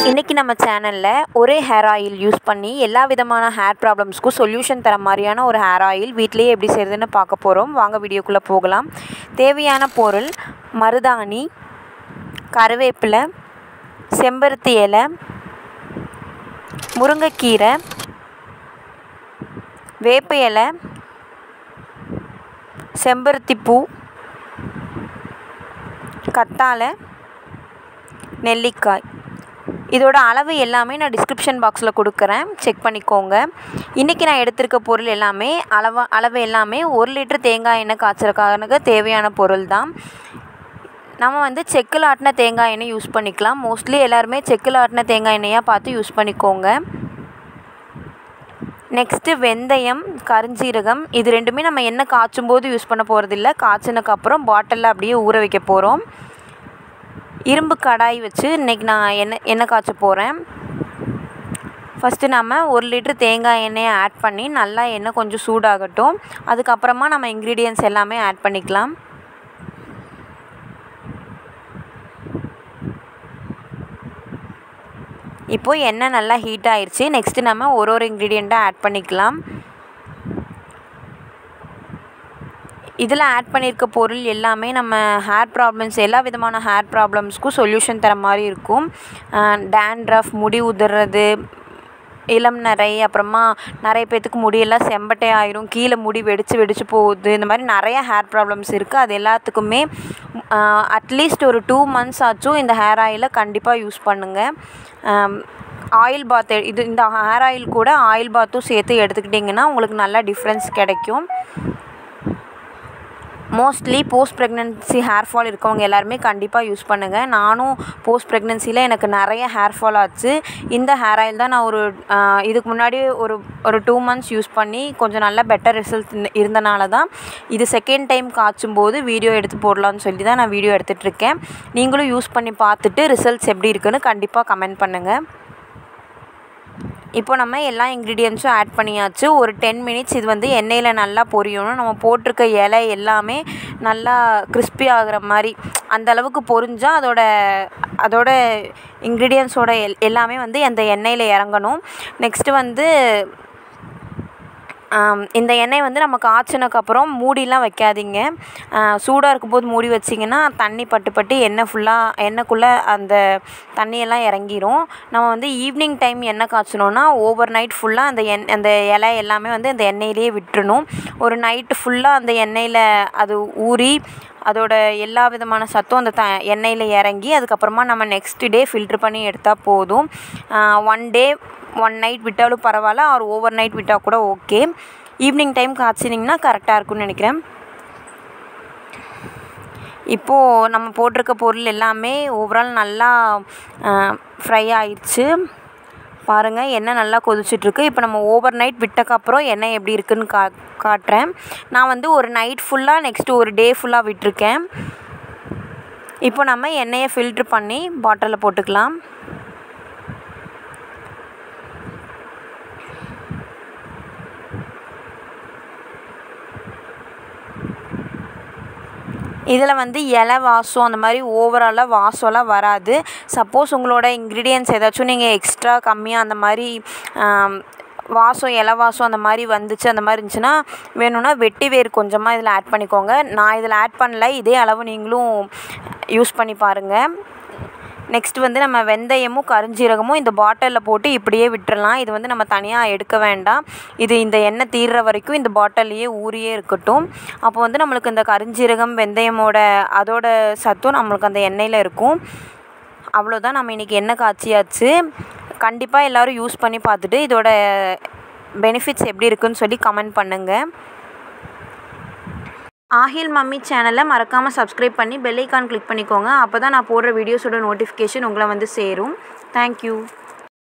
இன்றைக்கி நம்ம சேனலில் ஒரே ஹேர் ஆயில் யூஸ் பண்ணி எல்லா விதமான ஹேர் ப்ராப்ளம்ஸ்க்கும் சொல்யூஷன் தர மாதிரியான ஒரு ஹேர் ஆயில் வீட்டிலேயே எப்படி செய்கிறதுன்னு பார்க்க போகிறோம் வாங்க வீடியோக்குள்ளே போகலாம் தேவையான பொருள் மருதாணி கருவேப்பிலை செம்பருத்தி இலை முருங்கைக்கீரை வேப்ப இலை செம்பருத்தி பூ கத்தாழை நெல்லிக்காய் இதோட அளவு எல்லாமே நான் டிஸ்கிரிப்ஷன் பாக்ஸில் கொடுக்குறேன் செக் பண்ணிக்கோங்க இன்றைக்கி நான் எடுத்திருக்க பொருள் எல்லாமே அளவு அளவு எல்லாமே ஒரு லிட்டர் தேங்காய் எண்ணெய் காய்ச்சறதுக்காக தேவையான பொருள் தான் நம்ம வந்து செக்கில் ஆட்டின தேங்காய் எண்ணெய் யூஸ் பண்ணிக்கலாம் மோஸ்ட்லி எல்லாருமே செக்கில் ஆட்டின தேங்காய் எண்ணெயாக பார்த்து யூஸ் பண்ணிக்கோங்க நெக்ஸ்ட்டு வெந்தயம் கருஞ்சீரகம் இது ரெண்டுமே நம்ம எண்ணெய் காய்ச்சும் போது யூஸ் பண்ண போகிறதில்ல காய்ச்சினக்கப்புறம் பாட்டிலில் அப்படியே ஊற வைக்க போகிறோம் இரும்பு கடாய் வச்சு இன்றைக்கி நான் எண்ணெய் எண்ணெய் காய்ச்ச போகிறேன் ஃபஸ்ட்டு நம்ம ஒரு லிட்டர் தேங்காய் எண்ணெயை ஆட் பண்ணி நல்லா எண்ணெய் கொஞ்சம் சூடாகட்டும் அதுக்கப்புறமா நம்ம இன்க்ரீடியன்ஸ் எல்லாமே ஆட் பண்ணிக்கலாம் இப்போது எண்ணெய் நல்லா ஹீட் ஆயிடுச்சு நெக்ஸ்ட்டு நம்ம ஒரு ஒரு இன்க்ரீடியண்ட்டாக ஆட் பண்ணிக்கலாம் இதில் ஆட் பண்ணியிருக்க பொருள் எல்லாமே நம்ம ஹேர் ப்ராப்ளம்ஸ் எல்லா விதமான ஹேர் ப்ராப்ளம்ஸ்க்கும் சொல்யூஷன் தர மாதிரி இருக்கும் டேண்ட்ரஃப் முடி உதிர்றது இளம் நரை அப்புறமா நிறைய பேர்த்துக்கு முடியெல்லாம் செம்பட்டை ஆயிரும் கீழே முடி வெடித்து வெடித்து போகுது இந்த மாதிரி நிறைய ஹேர் ப்ராப்ளம்ஸ் இருக்குது அது எல்லாத்துக்குமே அட்லீஸ்ட் ஒரு டூ மந்த்ஸ் ஆச்சும் இந்த ஹேர் ஆயிலை கண்டிப்பாக யூஸ் பண்ணுங்கள் ஆயில் பாத் இது இந்த ஹேர் ஆயில் கூட ஆயில் பாத்தும் சேர்த்து எடுத்துக்கிட்டிங்கன்னா உங்களுக்கு நல்லா டிஃப்ரென்ஸ் கிடைக்கும் mostly post pregnancy hair fall இருக்கவங்க எல்லாருமே கண்டிப்பாக யூஸ் பண்ணுங்கள் நானும் போஸ்ட் ப்ரெக்னென்சியில் எனக்கு நிறைய ஹேர் ஃபால் ஆச்சு இந்த ஹேர் ஆயில் தான் நான் ஒரு இதுக்கு முன்னாடி ஒரு ஒரு டூ மந்த்ஸ் யூஸ் பண்ணி கொஞ்சம் நல்ல பெட்டர் ரிசல்ட் இருந்தனால தான் இது செகண்ட் டைம் காய்ச்சும் போது வீடியோ எடுத்து போடலான்னு சொல்லி தான் நான் வீடியோ எடுத்துகிட்ருக்கேன் நீங்களும் யூஸ் பண்ணி பார்த்துட்டு ரிசல்ட்ஸ் எப்படி இருக்குன்னு கண்டிப்பாக கமெண்ட் பண்ணுங்கள் இப்போ நம்ம எல்லா இன்க்ரீடியன்ஸும் ஆட் பண்ணியாச்சு ஒரு டென் மினிட்ஸ் இது வந்து எண்ணெயில் நல்லா பொரியணும் நம்ம போட்டிருக்க இலை எல்லாமே நல்லா கிறிஸ்பி ஆகிற மாதிரி அந்த அளவுக்கு பொரிஞ்சால் அதோட அதோட இன்க்ரீடியன்ஸோட எல் எல்லாமே வந்து அந்த எண்ணெயில் இறங்கணும் நெக்ஸ்ட்டு வந்து இந்த எண்ணெய் வந்து நம்ம காய்ச்சினக்கப்புறம் மூடிலாம் வைக்காதீங்க சூடாக இருக்கும்போது மூடி வச்சிங்கன்னா தண்ணி பட்டு பட்டு எண்ணெய் ஃபுல்லாக எண்ணெய்க்குள்ளே அந்த தண்ணியெல்லாம் இறங்கிரும் நம்ம வந்து ஈவினிங் டைம் எண்ணெய் காய்ச்சினோன்னா ஓவர் நைட் ஃபுல்லாக அந்த எண் அந்த இலை எல்லாமே வந்து அந்த எண்ணெயிலே விட்டுறணும் ஒரு நைட்டு ஃபுல்லாக அந்த எண்ணெயில் அது ஊறி அதோட எல்லா விதமான சத்தும் அந்த த எண்ணெயில் இறங்கி அதுக்கப்புறமா நம்ம நெக்ஸ்ட் டே ஃபில்ட்ரு பண்ணி எடுத்தால் போதும் ஒன் டே ஒன் நைட் விட்டாலும் பரவாயில்ல ஆர் ஓவர் நைட் விட்டால் கூட ஓகே ஈவினிங் டைம் காய்ச்சினிங்கன்னா கரெக்டாக இருக்கும்னு நினைக்கிறேன் இப்போது நம்ம போட்டிருக்க பொருள் எல்லாமே ஓவரால் நல்லா ஃப்ரை ஆயிடுச்சு பாருங்கள் எண்ணெய் நல்லா கொதிச்சிட்ருக்கு இப்போ நம்ம ஓவர் நைட் விட்டக்கப்புறம் எண்ணெய் எப்படி இருக்குதுன்னு கா காட்டுறேன் நான் வந்து ஒரு நைட் ஃபுல்லாக நெக்ஸ்ட்டு ஒரு டே ஃபுல்லாக விட்டுருக்கேன் இப்போ நம்ம எண்ணெயை ஃபில்ட்ரு பண்ணி பாட்டிலில் போட்டுக்கலாம் இதில் வந்து இலை வாசம் அந்த மாதிரி ஓவராலாக வாசம்லாம் வராது சப்போஸ் உங்களோட இன்க்ரீடியன்ஸ் ஏதாச்சும் நீங்கள் எக்ஸ்ட்ரா கம்மியாக அந்த மாதிரி வாசம் இலை வாசம் அந்த மாதிரி வந்துச்சு அந்த மாதிரி இருந்துச்சுன்னா வேணும்னா வெட்டி வேர் கொஞ்சமாக இதில் ஆட் பண்ணிக்கோங்க நான் இதில் ஆட் பண்ணல இதே அளவு நீங்களும் யூஸ் பண்ணி பாருங்கள் நெக்ஸ்ட் வந்து நம்ம வெந்தயமும் கருஞ்சீரகமும் இந்த பாட்டிலில் போட்டு இப்படியே விட்டுறலாம் இது வந்து நம்ம தனியாக எடுக்க வேண்டாம் இது இந்த எண்ணெய் தீர்ற வரைக்கும் இந்த பாட்டில்லையே ஊறியே இருக்கட்டும் அப்போ வந்து நம்மளுக்கு இந்த கருஞ்சீரகம் வெந்தயமோட அதோட சத்தும் நம்மளுக்கு அந்த எண்ணெயில் இருக்கும் அவ்வளோதான் நம்ம இன்றைக்கி எண்ணெய் காய்ச்சியாச்சு கண்டிப்பாக எல்லோரும் யூஸ் பண்ணி பார்த்துட்டு இதோட பெனிஃபிட்ஸ் எப்படி இருக்குன்னு சொல்லி கமெண்ட் பண்ணுங்கள் ஆஹில் மம்மி சேனலை மறக்காமல் சப்ஸ்கிரைப் பண்ணி பெல் ஐக்கான் கிளிக் பண்ணிக்கோங்க அப்போ தான் நான் போடுற வீடியோஸோட நோட்டிஃபிகேஷன் உங்களை வந்து சேரும் தேங்க்யூ